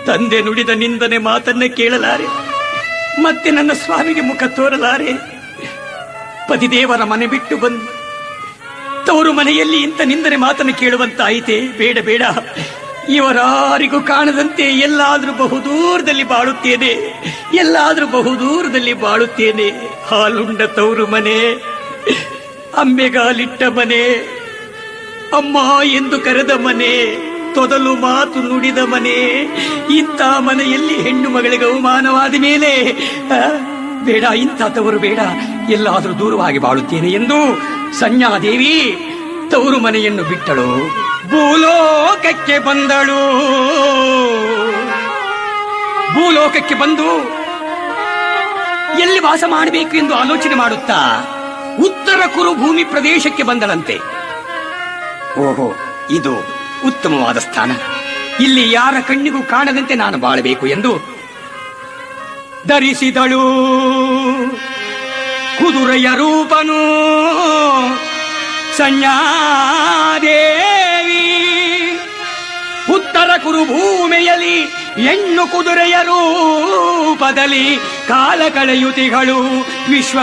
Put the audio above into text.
ತಂದೆ ನುಡಿದ ನಿಂದನೆ ಮಾತನ್ನ ಕೇಳಲಾರೆ ಮತ್ತೆ ನನ್ನ ಸ್ವಾಮಿಗೆ ಮುಖ ತೋರಲಾರೆ ಪತಿದೇವರ ಮನೆ ಬಿಟ್ಟು ಬಂದು ತವರು ಮನೆಯಲ್ಲಿ ಇಂಥ ನಿಂದನೆ ಮಾತನ್ನು ಕೇಳುವಂತಾಯಿತೆ ಬೇಡ ಬೇಡ ಇವರಾರಿಗೂ ಕಾಣದಂತೆ ಎಲ್ಲಾದ್ರೂ ಬಹುದೂರದಲ್ಲಿ ಬಾಳುತ್ತೇನೆ ಎಲ್ಲಾದ್ರೂ ಬಹುದೂರದಲ್ಲಿ ಬಾಳುತ್ತೇನೆ ಹಾಲುಂಡ ತವರು ಮನೆ ಅಂಬೆಗಾಲಿಟ್ಟ ಮನೆ ಅಮ್ಮ ಎಂದು ಕರೆದ ಮನೆ ತೊದಲು ಮಾತು ನುಡಿದ ಮನೆ ಇಂಥ ಮನೆಯಲ್ಲಿ ಹೆಣ್ಣು ಮಗಳಿಗೆ ಅವಮಾನವಾದ ಮೇಲೆ ಆ, ಬೇಡ ಇಂಥ ತವರು ಬೇಡ ಎಲ್ಲಾದರೂ ದೂರವಾಗಿ ಬಾಳುತ್ತೇನೆ ಎಂದು ಸಂಜ್ಞಾದೇವಿ ತವರು ಮನೆಯನ್ನು ಬಿಟ್ಟಳು ಭೂಲೋಕಕ್ಕೆ ಬಂದಳು ಭೂಲೋಕಕ್ಕೆ ಬಂದು ಎಲ್ಲಿ ವಾಸ ಮಾಡಬೇಕು ಎಂದು ಆಲೋಚನೆ ಮಾಡುತ್ತಾ ಉತ್ತರ ಕುರು ಭೂಮಿ ಪ್ರದೇಶಕ್ಕೆ ಬಂದಳಂತೆ ಓಹೋ ಇದು ಉತ್ತಮವಾದ ಸ್ಥಾನ ಇಲ್ಲಿ ಯಾರ ಕಣ್ಣಿಗೂ ಕಾಣದಂತೆ ನಾನು ಬಾಳಬೇಕು ಎಂದು ಧರಿಸಿದಳು ಕುದುರೆಯ ರೂಪನು ಸಂಜ್ಞಾದೇವಿ ಉತ್ತರ ಕುರು ಭೂಮಿಯಲ್ಲಿ ಹೆಣ್ಣು ಕುದುರೆಯ ರೂಪದಲ್ಲಿ ಕಾಲ ಕಳೆಯುತಿಗಳು ವಿಶ್ವ